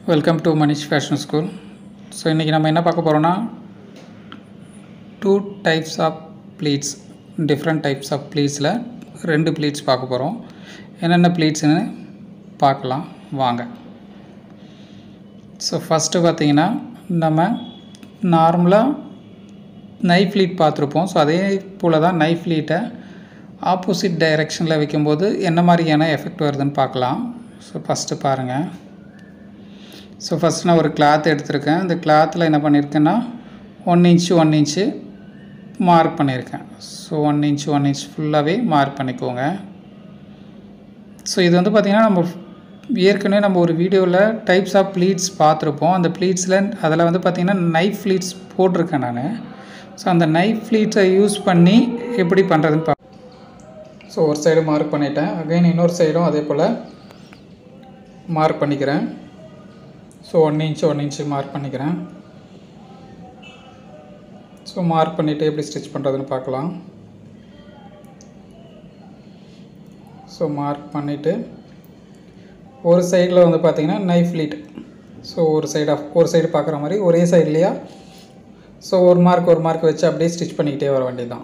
welcome to Manish fashion school so இன்றைக்கி நம்ம என்ன பார்க்க போகிறோன்னா two types of pleats different types of ப்ளீட்ஸில் ரெண்டு ப்ளீட்ஸ் பார்க்க போகிறோம் என்னென்ன ப்ளீட்ஸ்னு பார்க்கலாம் வாங்க ஸோ ஃபஸ்ட்டு பார்த்தீங்கன்னா நம்ம நார்மலாக நைஃப் லீட் பார்த்துருப்போம் ஸோ அதே போல் தான் நைஃப் லீட்டை ஆப்போசிட் டைரெக்ஷனில் வைக்கும்போது என்ன மாதிரியான எஃபெக்ட் வருதுன்னு பார்க்கலாம் ஸோ ஃபஸ்ட்டு பாருங்கள் ஸோ ஃபஸ்ட் நான் ஒரு கிளாத் எடுத்திருக்கேன் இந்த கிளாத்தில் என்ன பண்ணியிருக்கேன்னா one inch one inch mark பண்ணியிருக்கேன் so one inch one inch ஃபுல்லாகவே மார்க் பண்ணிக்கோங்க ஸோ இது வந்து பார்த்திங்கன்னா நம்ம ஏற்கனவே நம்ம ஒரு வீடியோவில் டைப்ஸ் ஆஃப் ப்ளீட்ஸ் பார்த்துருப்போம் அந்த ப்ளீட்ஸில் அதில் வந்து பார்த்திங்கன்னா நைஃப் ப்ளீட்ஸ் போட்டிருக்கேன் நான் ஸோ அந்த நைஃப் ப்ளீட்ஸை யூஸ் பண்ணி எப்படி பண்ணுறதுன்னு பா ஸோ ஒரு சைடு மார்க் பண்ணிட்டேன் அகைன் இன்னொரு சைடும் அதே போல் மார்க் பண்ணிக்கிறேன் so one inch one inch mark பண்ணிக்கிறேன் ஸோ மார்க் பண்ணிவிட்டு எப்படி ஸ்டிச் பண்ணுறதுன்னு பார்க்கலாம் ஸோ மார்க் பண்ணிவிட்டு ஒரு சைடில் வந்து பார்த்திங்கன்னா நைஃப் லீட் ஸோ ஒரு சைடு ஆஃப் ஒரு சைடு பார்க்குற மாதிரி ஒரே சைட்லையா ஸோ ஒரு மார்க் ஒரு மார்க் வச்சு அப்படியே ஸ்டிச் பண்ணிக்கிட்டே வர வேண்டியதுதான்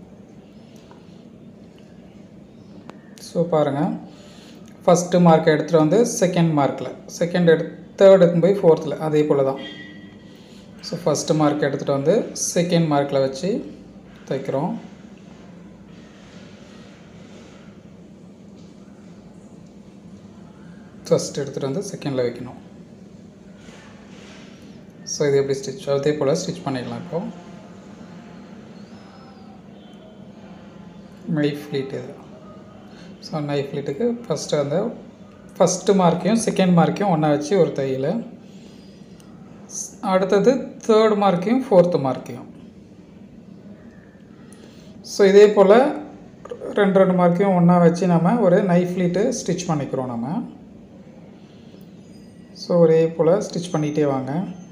ஸோ பாருங்கள் ஃபஸ்ட்டு மார்க் எடுத்துகிட்டு வந்து செகண்ட் மார்க்கில் செகண்ட் எடு தேர்ட் எடுத்து போய் ஃபோர்த்தில் அதே போல் தான் ஸோ ஃபஸ்ட்டு மார்க் எடுத்துகிட்டு வந்து செகண்ட் மார்க்கில் வச்சு தைக்கிறோம் ஃபஸ்ட் எடுத்துகிட்டு வந்து செகண்டில் வைக்கணும் ஸோ இது எப்படி ஸ்டிச் அதே போல் ஸ்டிச் பண்ணிக்கலாம் இப்போது நைஃப் ஃப்ளீட் இது ஸோ நைஃப் ஃப்ளீட்டுக்கு ஃபஸ்ட்டு அந்த ஃபஸ்ட்டு மார்க்கையும் செகண்ட் மார்க்கையும் ஒன்றா வச்சு ஒரு தையல் அடுத்தது தேர்ட் மார்க்கையும் ஃபோர்த்து மார்க்கையும் ஸோ இதே போல் ரெண்டு ரெண்டு மார்க்கையும் ஒன்றா வச்சு நம்ம ஒரு நைஃப் ஃப்ளீட்டு ஸ்டிச் பண்ணிக்கிறோம் நம்ம ஸோ ஒரே போல் ஸ்டிச் பண்ணிகிட்டே வாங்க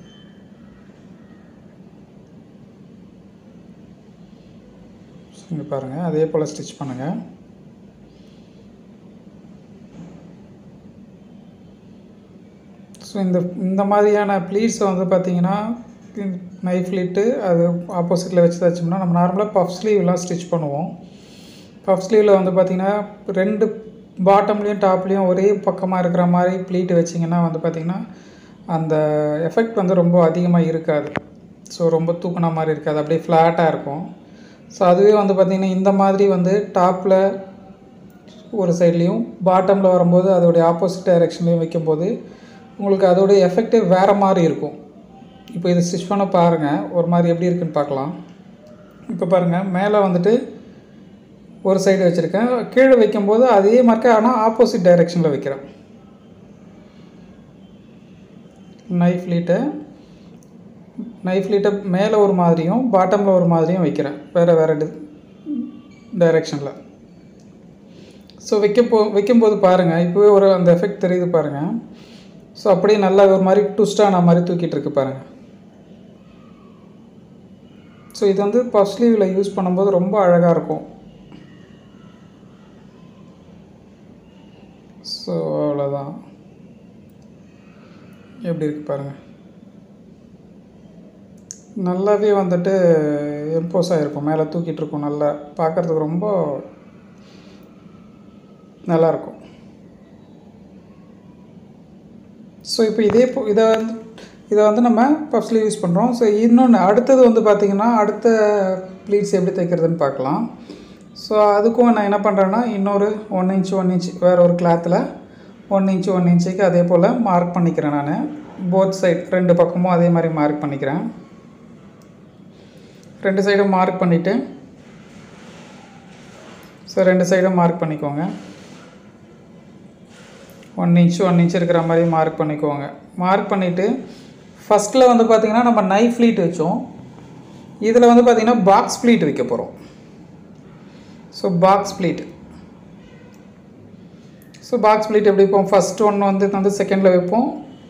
இங்கே பாருங்கள் அதே போல் ஸ்டிச் பண்ணுங்கள் ஸோ இந்த இந்த மாதிரியான ப்ளீட்ஸை வந்து பார்த்திங்கன்னா நைஃப் லிட்டு அது ஆப்போசிட்டில் வச்சு தைச்சோம்னா நம்ம நார்மலாக பஃப் ஸ்லீவ்லாம் ஸ்டிச் பண்ணுவோம் பஃப் ஸ்லீவில் வந்து பார்த்திங்கன்னா ரெண்டு பாட்டம்லேயும் டாப்லேயும் ஒரே பக்கமாக இருக்கிற மாதிரி ப்ளீட்டு வச்சிங்கன்னா வந்து பார்த்திங்கன்னா அந்த எஃபெக்ட் வந்து ரொம்ப அதிகமாக இருக்காது ஸோ ரொம்ப தூக்குன மாதிரி இருக்காது அப்படியே ஃப்ளாட்டாக இருக்கும் ஸோ அதுவே வந்து பார்த்திங்கன்னா இந்த மாதிரி வந்து டாப்பில் ஒரு சைட்லேயும் பாட்டமில் வரும்போது அதோடைய ஆப்போசிட் டைரெக்ஷன்லேயும் வைக்கும்போது உங்களுக்கு அதோடைய எஃபெக்டே வேறு மாதிரி இருக்கும் இப்போ இதை ஸ்டிச் பண்ண பாருங்கள் ஒரு மாதிரி எப்படி இருக்குன்னு பார்க்கலாம் இப்போ பாருங்கள் மேலே வந்துட்டு ஒரு சைடு வச்சுருக்கேன் கீழே வைக்கும்போது அதே மார்க்கே ஆனால் ஆப்போசிட் டைரெக்ஷனில் வைக்கிறேன் நைஃப் லீட்டை நைஃப் லீட்டை மேலே ஒரு மாதிரியும் பாட்டமில் ஒரு மாதிரியும் வைக்கிறேன் வேறு வேறு டி டைரெக்ஷனில் ஸோ வைக்க போ வைக்கும்போது பாருங்கள் இப்போவே ஒரு அந்த எஃபெக்ட் தெரியுது பாருங்கள் ஸோ அப்படியே நல்லா ஒரு மாதிரி ட்விஸ்டான மாதிரி தூக்கிட்டு இருக்கு பாருங்கள் ஸோ இது வந்து பஃப் ஸ்லீவில் யூஸ் பண்ணும்போது ரொம்ப அழகாக இருக்கும் ஸோ அவ்வளோதான் எப்படி இருக்கு பாருங்கள் நல்லாவே வந்துட்டு எம்போஸ் ஆகிருக்கும் மேலே தூக்கிட்டு இருக்கும் நல்லா பார்க்குறதுக்கு ரொம்ப நல்லாயிருக்கும் ஸோ இப்போ இதே போ இதை வந்து இதை வந்து நம்ம பஃப்ஸில் யூஸ் பண்ணுறோம் ஸோ இன்னொன்று அடுத்தது வந்து பார்த்திங்கன்னா அடுத்த ப்ளீட்ஸ் எப்படி தைக்கிறதுன்னு பார்க்கலாம் ஸோ அதுக்கும் நான் என்ன பண்ணுறேன்னா இன்னொரு ஒன் இன்ச் ஒன் இன்ச் வேறு ஒரு கிளாத்தில் ஒன் இன்ச் ஒன் இன்ச்சுக்கு அதே போல் மார்க் பண்ணிக்கிறேன் நான் போத் சைட் ரெண்டு பக்கமும் அதே மாதிரி மார்க் பண்ணிக்கிறேன் ரெண்டு சைடும் மார்க் பண்ணிவிட்டு ஸோ ரெண்டு சைடும் மார்க் பண்ணிக்கோங்க ஒன் இன்ச் ஒன் இன்ச் இருக்கிற மாதிரி மார்க் பண்ணிக்கோங்க மார்க் பண்ணிவிட்டு ஃபஸ்ட்டில் வந்து பார்த்திங்கன்னா நம்ம நைஃப் ஃப்ளீட் வச்சோம் இதில் வந்து பார்த்திங்கன்னா பாக்ஸ் ஃப்ளீட் வைக்க போகிறோம் so box pleat so box pleat எப்படி வைப்போம் ஃபஸ்ட் ஒன் வந்து வந்து செகண்டில் வைப்போம்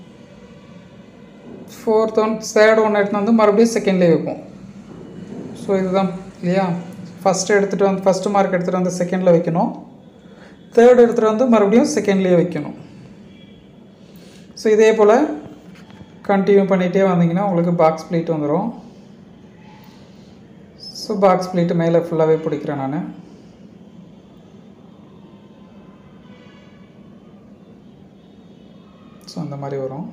ஃபோர்த் ஒன் தேர்ட் ஒன் எடுத்து வந்து மறுபடியும் செகண்ட்லேயே வைப்போம் ஸோ இதுதான் இல்லையா ஃபஸ்ட்டு எடுத்துகிட்டு வந்து ஃபஸ்ட்டு மார்க் எடுத்துகிட்டு வந்து செகண்டில் வைக்கணும் தேர்ட் எடுத்துகிட்டு வந்து மறுபடியும் செகண்ட்லேயே வைக்கணும் ஸோ இதே போல் கண்டினியூ பண்ணிகிட்டே வந்தீங்கன்னா உங்களுக்கு பாக்ஸ் ப்ளீட் வந்துடும் ஸோ பாக்ஸ் ப்ளீட்டு மேலே ஃபுல்லாகவே பிடிக்கிறேன் நான் ஸோ அந்த மாதிரி வரும்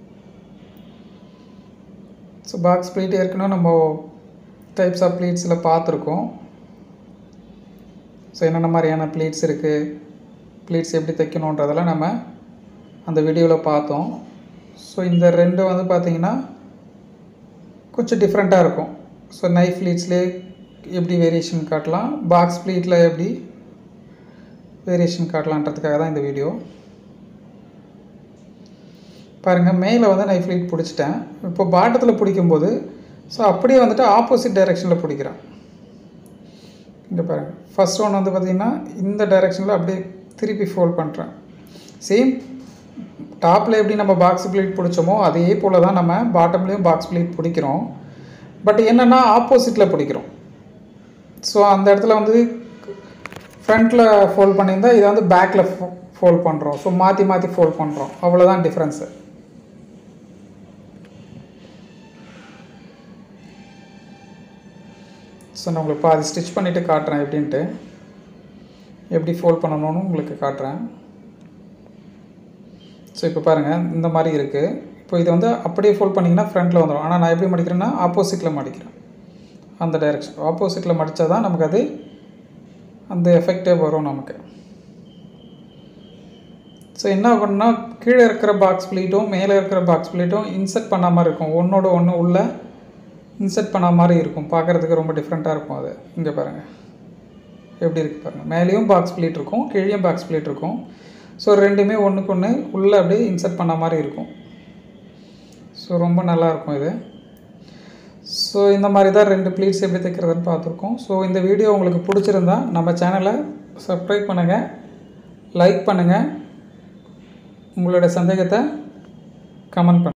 ஸோ பாக்ஸ் ப்ளீட் ஏற்கனவே நம்ம டைப்ஸ் ஆஃப் ப்ளீட்ஸில் பார்த்துருக்கோம் ஸோ என்னென்ன மாதிரியான ப்ளீட்ஸ் இருக்குது ப்ளீட்ஸ் எப்படி தைக்கணுன்றதெல்லாம் நம்ம அந்த வீடியோவில் பார்த்தோம் ஸோ இந்த ரெண்டு வந்து பார்த்திங்கன்னா கொஞ்சம் டிஃப்ரெண்ட்டாக இருக்கும் ஸோ நைஃப் ப்ளீட்ஸ்லேயே எப்படி வேரியேஷன் காட்டலாம் பாக்ஸ் ப்ளீட்டில் எப்படி வேரியேஷன் காட்டலான்றதுக்காக தான் இந்த வீடியோ பாருங்கள் மேலே வந்து நைஃப் ப்ளீட் பிடிச்சிட்டேன் இப்போ பாட்டத்தில் பிடிக்கும்போது ஸோ அப்படியே வந்துட்டு ஆப்போசிட் டைரெக்ஷனில் பிடிக்கிறேன் இங்கே பாருங்கள் ஃபஸ்ட் ஒன் வந்து பார்த்திங்கன்னா இந்த டைரெக்ஷனில் அப்படியே திருப்பி ஃபோல்ட் பண்ணுறேன் சேம் டாப்பில் எப்படி நம்ம பாக்ஸ் ப்ளீட் பிடிச்சோமோ அதே போல் தான் நம்ம பாட்டம்லேயும் பாக்ஸ் ப்ளீட் பிடிக்கிறோம் பட் என்னென்னா ஆப்போசிட்டில் பிடிக்கிறோம் ஸோ அந்த இடத்துல வந்து ஃப்ரண்ட்டில் ஃபோல்ட் பண்ணியிருந்தால் இதை வந்து பேக்கில் ஃபோ ஃபோல்ட் பண்ணுறோம் ஸோ மாற்றி மாற்றி ஃபோல்ட் பண்ணுறோம் அவ்வளோதான் டிஃப்ரென்ஸு ஸோ நான் உங்களுக்கு பாதி ஸ்டிச் பண்ணிவிட்டு காட்டுறேன் எப்படின்ட்டு எப்படி ஃபோல்ட் பண்ணணும்னு உங்களுக்கு காட்டுறேன் ஸோ இப்போ பாருங்கள் இந்த மாதிரி இருக்குது இப்போ இதை வந்து அப்படியே ஃபோல்ட் பண்ணிங்கன்னா ஃப்ரண்ட்டில் வந்துடும் ஆனால் நான் எப்படி மடிக்கிறேன்னா ஆப்போசிட்டில் மடிக்கிறேன் அந்த டைரெக்ஷன் ஆப்போசிட்டில் மடித்தா தான் நமக்கு அது அந்த எஃபெக்டே வரும் நமக்கு ஸோ என்ன பண்ணால் கீழே இருக்கிற பாக்ஸ் ப்ளீட்டும் மேலே இருக்கிற பாக்ஸ் ப்ளீட்டும் இன்செர்ட் பண்ண மாதிரி இருக்கும் ஒன்றோட ஒன்று உள்ளே இன்செர்ட் பண்ண மாதிரி இருக்கும் பார்க்குறதுக்கு ரொம்ப டிஃப்ரெண்ட்டாக இருக்கும் அது இங்கே பாருங்கள் எப்படி இருக்குது பாருங்கள் மேலேயும் பாக்ஸ் ப்ளீட் இருக்கும் கீழேயும் பாக்ஸ் ப்ளீட் இருக்கும் ஸோ ரெண்டுமே ஒன்றுக்கு ஒன்று உள்ளே அப்படியே இன்செர்ட் பண்ண மாதிரி இருக்கும் ஸோ ரொம்ப நல்லாயிருக்கும் இது ஸோ இந்த மாதிரி தான் ரெண்டு ப்ளீட்ஸ் எப்படி தைக்கிறதுன்னு பார்த்துருக்கோம் ஸோ இந்த வீடியோ உங்களுக்கு பிடிச்சிருந்தா நம்ம சேனலை சப்ஸ்கிரைப் பண்ணுங்கள் லைக் பண்ணுங்கள் உங்களோட சந்தேகத்தை கமெண்ட் பண்ணுங்கள்